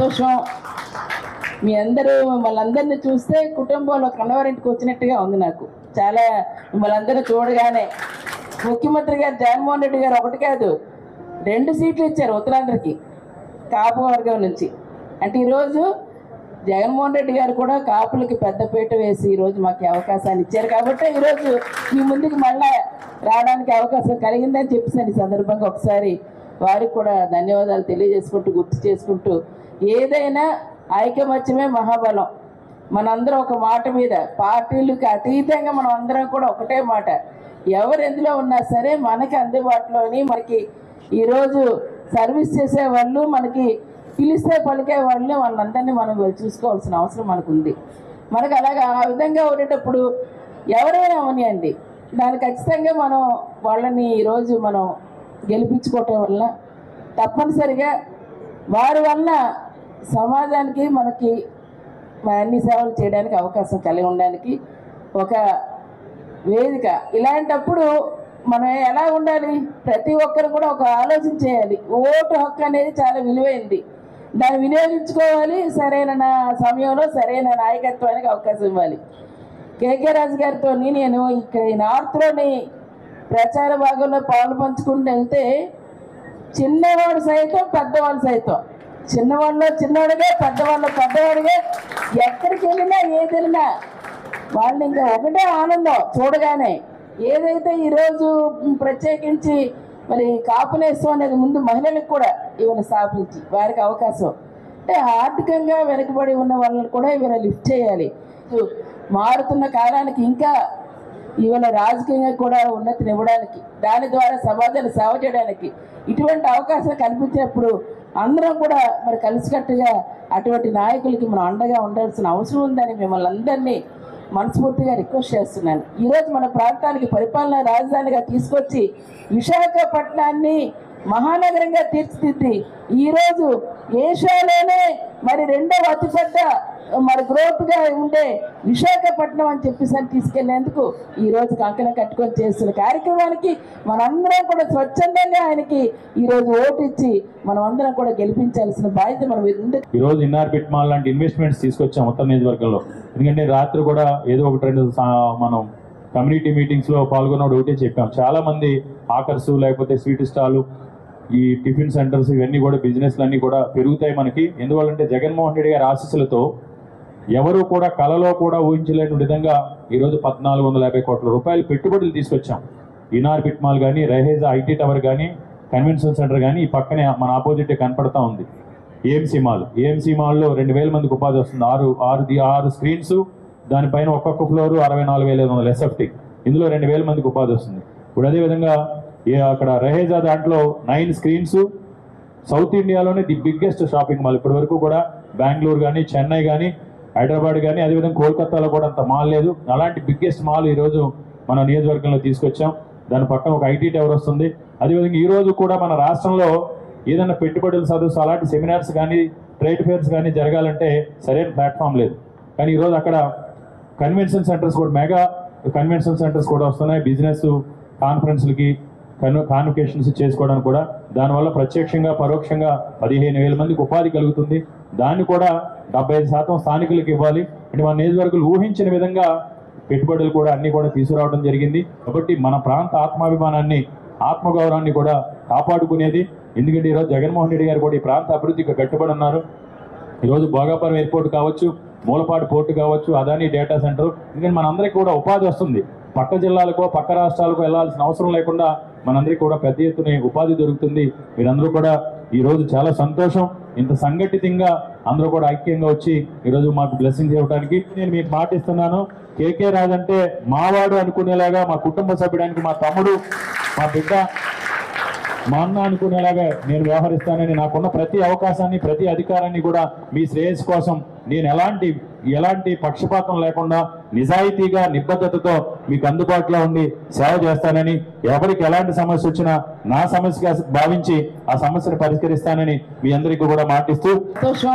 సంతోషం మీ అందరూ మిమ్మల్ని అందరినీ చూస్తే కుటుంబంలో కన్నవారింటికి వచ్చినట్టుగా ఉంది నాకు చాలా మిమ్మల్ని అందరూ చూడగానే ముఖ్యమంత్రి గారు జగన్మోహన్ రెడ్డి గారు ఒకటి కాదు రెండు సీట్లు ఇచ్చారు ఉత్తరాంధ్రకి కాపు వర్గం నుంచి అంటే ఈరోజు జగన్మోహన్ రెడ్డి గారు కూడా కాపులకి పెద్దపీట వేసి ఈరోజు మాకు ఈ అవకాశాన్ని ఇచ్చారు కాబట్టి ఈరోజు మీ ముందుకు మళ్ళా రావడానికి అవకాశం కలిగిందని చెప్పేసాను ఈ సందర్భంగా ఒకసారి వారికి కూడా ధన్యవాదాలు తెలియజేసుకుంటూ గుర్తు చేసుకుంటూ ఏదైనా ఐకమత్యమే మహాబలం మనందరం ఒక మాట మీద పార్టీలకు అతీతంగా మనం అందరం కూడా ఒకటే మాట ఎవరు ఎందులో ఉన్నా సరే మనకి అందుబాటులోని మనకి ఈరోజు సర్వీస్ చేసే వాళ్ళు మనకి పిలిస్తే పలికే వాళ్ళు వాళ్ళందరినీ మనం చూసుకోవాల్సిన అవసరం మనకు ఉంది మనకు అలాగా ఆ విధంగా ఉండేటప్పుడు ఎవరైనా అవనియండి దాన్ని ఖచ్చితంగా మనం వాళ్ళని ఈరోజు మనం గెలిపించుకోవటం వల్ల తప్పనిసరిగా వారి వల్ల సమాజానికి మనకి మన అన్ని సేవలు చేయడానికి అవకాశం కలిగి ఉండడానికి ఒక వేదిక ఇలాంటప్పుడు మనం ఎలా ఉండాలి ప్రతి ఒక్కరు కూడా ఒక ఆలోచన చేయాలి ఓటు హక్కు అనేది చాలా విలువైంది దాన్ని వినియోగించుకోవాలి సరైన నా సమయంలో సరైన నాయకత్వానికి అవకాశం ఇవ్వాలి కేకే రాజు గారితో నేను ఇక్కడ ఈ నార్త్లోని ప్రచార భాగంలో పాలు పంచుకుంటూ వెళ్తే చిన్నవాడు సైతం పెద్దవాళ్ళు సైతం చిన్నవాళ్ళు చిన్నవాడిగా పెద్దవాళ్ళు పెద్దవాడిగా ఎక్కడికి వెళ్ళినా ఏది వెళ్ళినా వాళ్ళు ఇంకా ఒకటే ఆనందం చూడగానే ఏదైతే ఈరోజు ప్రత్యేకించి మరి కాపునేస్తం అనేది ముందు మహిళలకు కూడా ఇవాళ స్థాపించి వారికి అవకాశం అంటే ఆర్థికంగా వెనుకబడి ఉన్న వాళ్ళని కూడా ఇవాళ లిఫ్ట్ చేయాలి మారుతున్న కాలానికి ఇంకా ఇవాళ రాజకీయంగా కూడా ఉన్నతిని ఇవ్వడానికి దాని ద్వారా సమాజాన్ని సేవ చేయడానికి ఇటువంటి అవకాశం కల్పించినప్పుడు అందరం కూడా మరి కలిసికట్టుగా అటువంటి నాయకులకి మనం అండగా ఉండాల్సిన అవసరం ఉందని మిమ్మల్ని అందరినీ మనస్ఫూర్తిగా రిక్వెస్ట్ చేస్తున్నాను ఈరోజు మన ప్రాంతానికి పరిపాలనా రాజధానిగా తీసుకొచ్చి విశాఖపట్నాన్ని మహానగరంగా తీర్చిదిద్ది ఈరోజు ఏషియాలోనే మరి రెండవ అతిపెద్ద మరి గ్రోత్గా ఉండే విశాఖపట్నం అని చెప్పేసి అని తీసుకెళ్లేందుకు ఈ రోజు కంకణం కట్టుకొని చేస్తున్న కార్యక్రమానికి మనందరం కూడా స్వచ్ఛందంగా ఆయనకి ఈ రోజు ఓటు ఇచ్చి మనం అందరం కూడా గెలిపించాల్సిన బాధ్యత మనం ఉంది ఈ రోజు ఇన్నార్ బిట్ మాల్ లాంటి ఇన్వెస్ట్మెంట్స్ తీసుకొచ్చాం మొత్తం నియోజకవర్గంలో ఎందుకంటే రాత్రి కూడా ఏదో ఒకటి రెండు సా- మనం కమ్యూనిటీ మీటింగ్స్ లో పాల్గొన్నప్పుడు ఒకటే చెప్పాం చాలా మంది ఆకర్స్ లేకపోతే స్వీట్ స్టాలు ఈ టిఫిన్ సెంటర్స్ ఇవన్నీ కూడా బిజినెస్ అన్ని కూడా పెరుగుతాయి మనకి ఎందువల్లంటే జగన్మోహన్ రెడ్డి గారి ఆశీస్సులతో ఎవరు కూడా కలలో కూడా ఊహించలేని విధంగా ఈరోజు పద్నాలుగు వందల యాభై కోట్ల రూపాయలు పెట్టుబడులు తీసుకొచ్చాం ఇనార్ బిట్ మాల్ కానీ రైహేజా ఐటీ టవర్ కానీ కన్వెన్షన్ సెంటర్ కానీ ఈ పక్కనే మన ఆపోజిట్ కనపడతా ఉంది ఏఎంసీ మాల్ ఏఎంసీ మాల్లో రెండు వేల మందికి ఉపాధి వస్తుంది ఆరు ఆరు ది- ఆరు స్క్రీన్స్ దానిపైన ఒక్కొక్క ఫ్లోర్ అరవై నాలుగు వేల ఐదు వందల ఎస్ఎఫ్టీ ఇందులో రెండు వేల మందికి ఉపాధి వస్తుంది ఇప్పుడు అదేవిధంగా ఏ- అక్కడ రహేజా దాంట్లో నైన్ స్క్రీన్స్ సౌత్ ఇండియాలోనే ది బిగ్గెస్ట్ షాపింగ్ మాల్ ఇప్పటి వరకు కూడా బెంగళూరు కానీ చెన్నై కానీ హైదరాబాద్ కానీ అదేవిధంగా కోల్కతాలో కూడా అంత మాల్ లేదు అలాంటి బిగ్గెస్ట్ మాల్ ఈరోజు మన నియోజకవర్గంలో తీసుకొచ్చాం దాని పక్కన ఒక ఐటీ టవర్ వస్తుంది అదేవిధంగా ఈ రోజు కూడా మన రాష్ట్రంలో ఏదైనా పెట్టుబడుల సదస్సు అలాంటి సెమినార్స్ కానీ ట్రేడ్ ఫేర్స్ కానీ జరగాలంటే సరైన ప్లాట్ఫామ్ లేదు కానీ ఈరోజు అక్కడ కన్వెన్షన్ సెంటర్స్ కూడా మెగా కన్వెన్షన్ సెంటర్స్ కూడా వస్తున్నాయి బిజినెస్ కాన్ఫరెన్స్లకి కన్వ కాన్వకేషన్స్ చేసుకోవడానికి కూడా దానివల్ల ప్రత్యక్షంగా పరోక్షంగా పదిహేను వేల మందికి ఉపాధి కలుగుతుంది దాన్ని కూడా డెబ్బై ఐదు శాతం స్థానికులకు ఇవ్వాలి అంటే మన నియోజకవర్గాలు ఊహించిన విధంగా పెట్టుబడులు కూడా అన్ని కూడా తీసుకురావడం జరిగింది కాబట్టి మన ప్రాంత ఆత్మాభిమానాన్ని ఆత్మగౌరవాన్ని కూడా కాపాడుకునేది ఎందుకంటే ఈరోజు జగన్మోహన్ రెడ్డి గారు కూడా ఈ ప్రాంత అభివృద్ధికి కట్టుబడి ఉన్నారు ఈరోజు భోగాపురం ఎయిర్పోర్ట్ కావచ్చు మూలపాడు పోర్టు కావచ్చు అదాని డేటా సెంటర్ ఎందుకంటే మనందరికీ కూడా ఉపాధి వస్తుంది పక్క జిల్లాలకో పక్క రాష్ట్రాలకో వెళ్ళాల్సిన అవసరం లేకుండా మనందరికీ కూడా పెద్ద ఎత్తున ఉపాధి దొరుకుతుంది మీరందరూ కూడా ఈ రోజు చాలా సంతోషం ఇంత సంఘటితంగా అందరూ కూడా ఐక్యంగా వచ్చి ఈరోజు మాకు బ్లెస్సింగ్ ఇవ్వడానికి నేను మీకు మాటిస్తున్నాను కేకే రాజ్ అంటే మావాడు అనుకునేలాగా మా కుటుంబ సభ్యుడానికి మా తమ్ముడు మా బిడ్డ మా అన్న అనుకునేలాగా నేను వ్యవహరిస్తానని నాకున్న ప్రతి అవకాశాన్ని ప్రతి అధికారాన్ని కూడా మీ శ్రేయస్సు కోసం నేను ఎలాంటి ఎలాంటి పక్షపాతం లేకుండా నిజాయితీగా నిబద్ధతతో మీకు అందుబాటులో ఉండి సేవ చేస్తానని ఎవరికి ఎలాంటి సమస్య వచ్చినా నా సమస్యగా భావించి ఆ సమస్యను పరిష్కరిస్తానని మీ అందరికీ కూడా మాటిస్తూ సంతోషం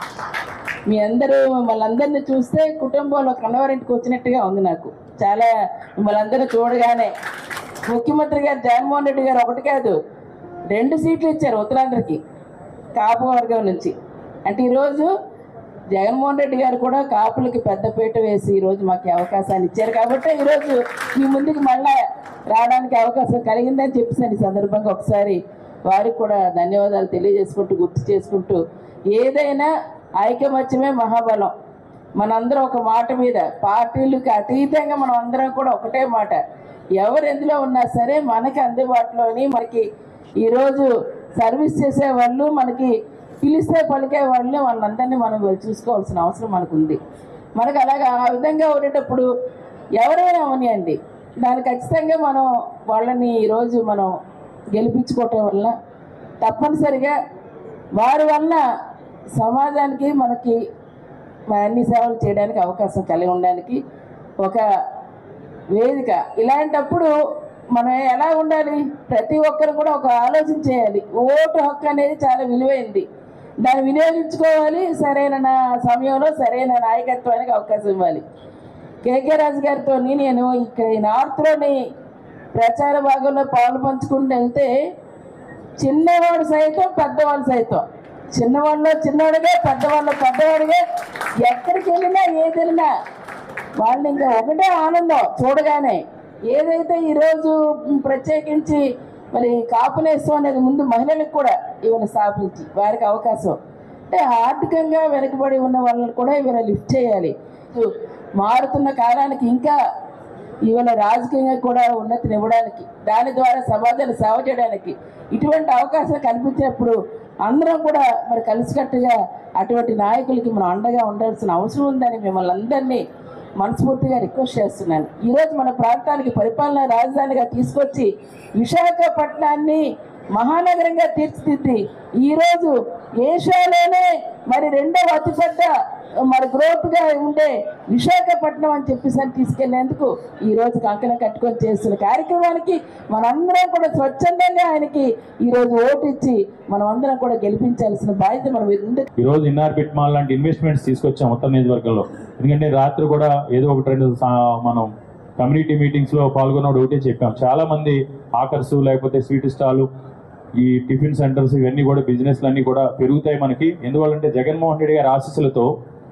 మీ అందరూ మిమ్మల్ని అందరినీ చూస్తే కుటుంబంలో కన్నవారింటికి వచ్చినట్టుగా ఉంది నాకు చాలా మిమ్మల్ని అందరూ చూడగానే ముఖ్యమంత్రి గారు జగన్మోహన్ రెడ్డి గారు ఒకటి కాదు రెండు సీట్లు ఇచ్చారు ఉత్తరాంధ్రకి కాపు వర్గం నుంచి అంటే ఈరోజు జగన్మోహన్ రెడ్డి గారు కూడా కాపులకి పెద్దపీట వేసి ఈరోజు మాకు ఈ అవకాశాన్ని ఇచ్చారు కాబట్టి ఈరోజు మీ ముందుకు మళ్ళా రావడానికి అవకాశం కలిగిందని చెప్పేసాను ఈ సందర్భంగా ఒకసారి వారికి కూడా ధన్యవాదాలు తెలియజేసుకుంటూ గుర్తు చేసుకుంటూ ఏదైనా ఐకమత్యమే మహాబలం మనందరం ఒక మాట మీద పార్టీలకు అతీతంగా మనం అందరం కూడా ఒకటే మాట ఎవరు ఎందులో ఉన్నా సరే మనకి అందుబాటులోని మనకి ఈరోజు సర్వీస్ చేసే వాళ్ళు మనకి పిలిస్తే పలికే వాళ్ళు వాళ్ళందరినీ మనం చూసుకోవాల్సిన అవసరం మనకు ఉంది మనకు అలాగా ఆ విధంగా ఉండేటప్పుడు ఎవరైనా అవనియండి దాన్ని ఖచ్చితంగా మనం వాళ్ళని ఈరోజు మనం గెలిపించుకోవటం వల్ల తప్పనిసరిగా వారి వల్ల సమాజానికి మనకి మన అన్ని సేవలు చేయడానికి అవకాశం కలిగి ఉండడానికి ఒక వేదిక ఇలాంటప్పుడు మనం ఎలా ఉండాలి ప్రతి ఒక్కరు కూడా ఒక ఆలోచన చేయాలి ఓటు హక్కు అనేది చాలా విలువైంది దాన్ని వినియోగించుకోవాలి సరైన నా- సమయంలో సరైన నాయకత్వానికి అవకాశం ఇవ్వాలి కేకే రాజు గారితో నేను ఇక్కడ ఈ నార్త్లోని ప్రచార భాగంలో పాలు పంచుకుంటూ వెళ్తే చిన్నవాడు సైతం పెద్దవాడు సైతం చిన్నవాళ్ళు చిన్నవాడుగా పెద్దవాళ్ళు పెద్దవాడుగా ఎక్కడికి వెళ్ళినా ఏది వెళ్ళినా వాళ్ళు ఇంకా ఒకటే ఆనందం చూడగానే ఏదైతే ఈరోజు ప్రత్యేకించి మరి కాపునేస్తం అనేది ముందు మహిళలకు కూడా ఇవాళ స్థాపించి వారికి అవకాశం అంటే ఆర్థికంగా వెనుకబడి ఉన్న వాళ్ళని కూడా ఇవాళ లిఫ్ట్ చేయాలి మారుతున్న కాలానికి ఇంకా ఇవాళ రాజకీయంగా కూడా ఉన్నతిని ఇవ్వడానికి దాని ద్వారా సమాజాన్ని సేవ చేయడానికి ఇటువంటి అవకాశం కల్పించినప్పుడు అందరం కూడా మరి కలిసికట్టుగా అటువంటి నాయకులకి మనం అండగా ఉండాల్సిన అవసరం ఉందని మిమ్మల్ని అందరినీ మనస్ఫూర్తిగా రిక్వెస్ట్ చేస్తున్నాను ఈరోజు మన ప్రాంతానికి పరిపాలనా రాజధానిగా తీసుకొచ్చి విశాఖపట్నాన్ని మహానగరంగా తీర్చిదిద్ది ఈరోజు ఏషియాలోనే మరి రెండవ అతిపెద్ద మరి గ్రోత్గా ఉండే విశాఖపట్నం అని చెప్పేసి అని తీసుకెళ్లేందుకు ఈ రోజు కంకణం కట్టుకొని చేస్తున్న కార్యక్రమానికి మనందరం కూడా స్వచ్ఛందంగా ఆయనకి ఈ రోజు ఓటు ఇచ్చి మనం అందరం కూడా గెలిపించాల్సిన బాధ్యత మనం ఉంది ఈ రోజు ఇన్నార్ పిట్ మాల్ లాంటి ఇన్వెస్ట్మెంట్స్ తీసుకొచ్చాం మొత్తం నియోజకవర్గంలో ఎందుకంటే రాత్రి కూడా ఏదో ఒకటి రెండు సా- మనం కమ్యూనిటీ మీటింగ్స్ లో పాల్గొన్నప్పుడు ఒకటే చెప్పాం చాలా మంది ఆకర్స్ లేకపోతే స్వీట్ స్టాలు ఈ టిఫిన్ సెంటర్స్ ఇవన్నీ కూడా బిజినెస్లు అన్నీ కూడా పెరుగుతాయి మనకి ఎందువల్లంటే జగన్మోహన్ రెడ్డి గారి ఆశీస్సులతో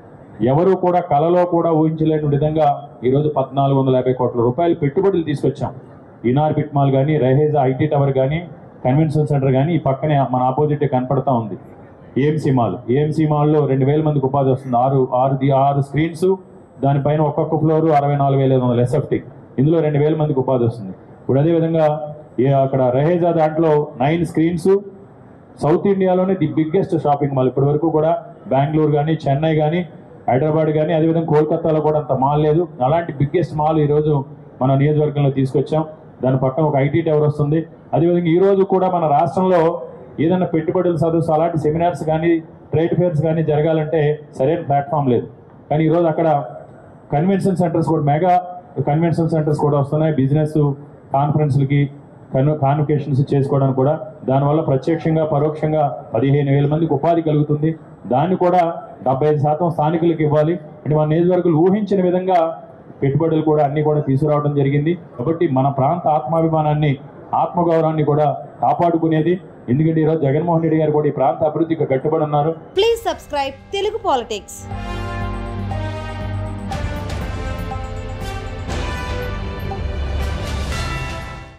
ఎవరు కూడా కలలో కూడా ఊహించలేని విధంగా ఈరోజు పద్నాలుగు వందల యాభై కోట్ల రూపాయలు పెట్టుబడులు తీసుకొచ్చాం ఇనార్ పిట్ మాల్ కానీ రైహేజా ఐటీ టవర్ కానీ కన్వెన్షన్ సెంటర్ కానీ ఈ పక్కనే మన ఆపోజిట్ కనపడతా ఉంది ఏఎంసీ మాల్ ఏఎంసీ మాల్లో రెండు వేల మందికి ఉపాధి వస్తుంది ఆరు ఆరు ది- ఆరు స్క్రీన్స్ దానిపైన ఒక్కొక్క ఫ్లోర్ అరవై నాలుగు వేల ఐదు వందల ఎస్ఎఫ్టీ ఇందులో రెండు వేల మందికి ఉపాధి వస్తుంది ఇప్పుడు అదేవిధంగా ఈ అక్కడ రహేజా దాంట్లో నైన్ స్క్రీన్స్ సౌత్ ఇండియాలోనే ది బిగ్గెస్ట్ షాపింగ్ మాల్ ఇప్పటి వరకు కూడా బెంగళూరు కానీ చెన్నై కానీ హైదరాబాద్ కానీ అదేవిధంగా కోల్కతాలో కూడా అంత మాల్ లేదు అలాంటి బిగ్గెస్ట్ మాల్ ఈరోజు మన నియోజకవర్గంలో తీసుకొచ్చాం దాని పక్కన ఒక ఐటీ టవర్ వస్తుంది అదేవిధంగా ఈ రోజు కూడా మన రాష్ట్రంలో ఏదైనా పెట్టుబడుల సదస్సు అలాంటి సెమినార్స్ కానీ ట్రేడ్ ఫేర్స్ కానీ జరగాలంటే సరైన ప్లాట్ఫామ్ లేదు కానీ ఈరోజు అక్కడ కన్వెన్షన్ సెంటర్స్ కూడా మెగా కన్వెన్షన్ సెంటర్స్ కూడా వస్తున్నాయి బిజినెస్ కాన్ఫరెన్స్లకి కన్వ కాన్వకేషన్స్ చేసుకోవడానికి కూడా దానివల్ల ప్రత్యక్షంగా పరోక్షంగా పదిహేను వేల మందికి ఉపాధి కలుగుతుంది దాన్ని కూడా డెబ్బై ఐదు శాతం స్థానికులకు ఇవ్వాలి అంటే మన నియోజకవర్గాలు ఊహించిన విధంగా పెట్టుబడులు కూడా అన్ని కూడా తీసుకురావడం జరిగింది కాబట్టి మన ప్రాంత ఆత్మాభిమానాన్ని ఆత్మగౌరవాన్ని కూడా కాపాడుకునేది ఎందుకంటే ఈరోజు జగన్మోహన్ రెడ్డి గారు కూడా ఈ ప్రాంత అభివృద్ధికి కట్టుబడి ఉన్నారు ప్లీజ్ సబ్స్క్రైబ్ తెలుగు పాలిటిక్స్